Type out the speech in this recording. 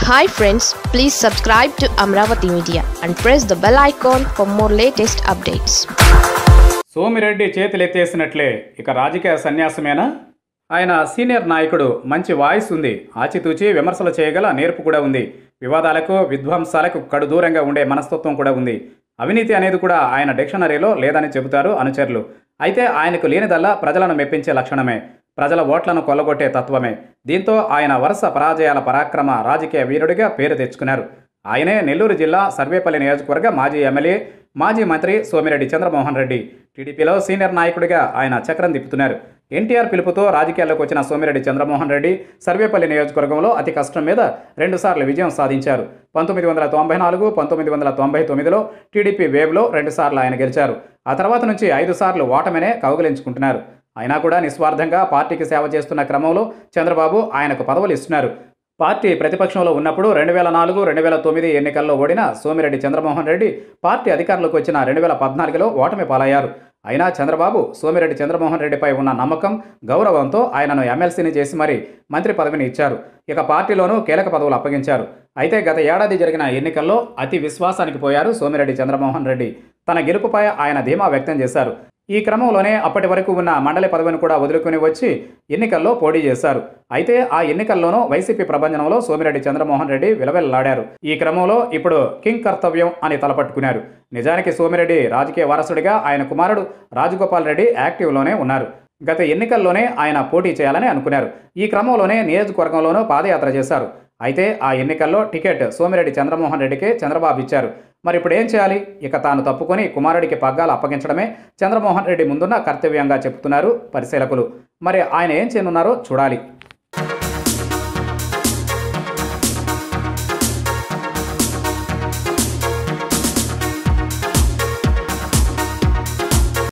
hi friends please subscribe to Amaravati media and press the bell icon for more latest updates Somireddy చేతులెత్తేసినట్లే ఇక రాజకీయ సన్యాసమేనా ఆయన senior నాయకుడు మంచి వాయిస్ ఉంది ఆచితూచి విమర్శలు చేయగల నేర్పు కూడా ఉంది వివాదాలకు విధ్వంసాలకు కడు దూరంగా ఉండే మనస్తత్వం కూడా ఉంది అవినీతి అనేది కూడా ఆయన డిక్షనరీలో లేదని చెబుతారు అనుచరులు అయితే ఆయనకు లేనిదల్లా ప్రజలను మెప్పించే లక్షణమే ప్రజల ఓట్లను కొల్లగొట్టే తత్వమే దీంతో ఆయన వరుస పరాజయాల పరాక్రమ రాజకీయ వీరుడిగా పేరు తెచ్చుకున్నారు ఆయనే నెల్లూరు జిల్లా సర్వేపల్లి నియోజకవర్గ మాజీ ఎమ్మెల్యే మాజీ మంత్రి సోమిరెడ్డి చంద్రమోహన్ రెడ్డి టీడీపీలో సీనియర్ నాయకుడిగా ఆయన చక్రం తిప్పుతున్నారు ఎన్టీఆర్ పిలుపుతో రాజకీయాల్లోకి వచ్చిన సోమిరెడ్డి చంద్రమోహన్ రెడ్డి సర్వేపల్లి నియోజకవర్గంలో అతి కష్టం మీద రెండుసార్లు విజయం సాధించారు పంతొమ్మిది వందల తొంభై నాలుగు పంతొమ్మిది వందల తొంభై తొమ్మిదిలో టీడీపీ వేవ్లో రెండుసార్లు ఆయన గెలిచారు ఆ తర్వాత నుంచి ఐదు సార్లు ఓటమినే కౌగిలించుకుంటున్నారు అయినా కూడా నిస్వార్థంగా పార్టీకి సేవ చేస్తున్న క్రమంలో చంద్రబాబు ఆయనకు పదవులు ఇస్తున్నారు పార్టీ ప్రతిపక్షంలో ఉన్నప్పుడు రెండు వేల నాలుగు రెండు వేల తొమ్మిది ఎన్నికల్లో ఓడిన సోమిరెడ్డి చంద్రమోహన్ రెడ్డి పార్టీ అధికారంలోకి వచ్చిన రెండు వేల పద్నాలుగులో ఓటమి పాలయ్యారు అయినా చంద్రబాబు సోమిరెడ్డి చంద్రమోహన్ రెడ్డిపై ఉన్న నమ్మకం గౌరవంతో ఆయనను ఎమ్మెల్సీని చేసి మరీ మంత్రి పదవిని ఇచ్చారు ఇక పార్టీలోనూ కీలక పదవులు అప్పగించారు అయితే గత ఏడాది జరిగిన ఎన్నికల్లో అతి విశ్వాసానికి పోయారు సోమిరెడ్డి చంద్రమోహన్ రెడ్డి తన గెలుపుపై ఆయన ధీమా వ్యక్తం చేశారు ఈ క్రమంలోనే అప్పటి వరకు ఉన్న మండలి పదవిని కూడా వదులుకుని వచ్చి ఎన్నికల్లో పోటీ చేశారు అయితే ఆ ఎన్నికల్లోనూ వైసీపీ ప్రభంజనంలో సోమిరెడ్డి చంద్రమోహన్ రెడ్డి విలవెల్లాడారు ఈ క్రమంలో ఇప్పుడు కింగ్ కర్తవ్యం అని తలపట్టుకున్నారు నిజానికి సోమిరెడ్డి రాజకీయ వారసుడిగా ఆయన కుమారుడు రాజగోపాల్ రెడ్డి యాక్టివ్లోనే ఉన్నారు గత ఎన్నికల్లోనే ఆయన పోటీ చేయాలని అనుకున్నారు ఈ క్రమంలోనే నియోజకవర్గంలోనూ పాదయాత్ర చేశారు అయితే ఆ ఎన్నికల్లో టికెట్ సోమిరెడ్డి చంద్రమోహన్ రెడ్డికే చంద్రబాబు ఇచ్చారు మరి ఇప్పుడు ఏం చేయాలి ఇక తాను తప్పుకొని కుమారుడికి పగ్గాలు అప్పగించడమే చంద్రమోహన్ రెడ్డి ముందున్న కర్తవ్యంగా చెబుతున్నారు పరిశీలకులు మరి ఆయన ఏం చేయనున్నారో చూడాలి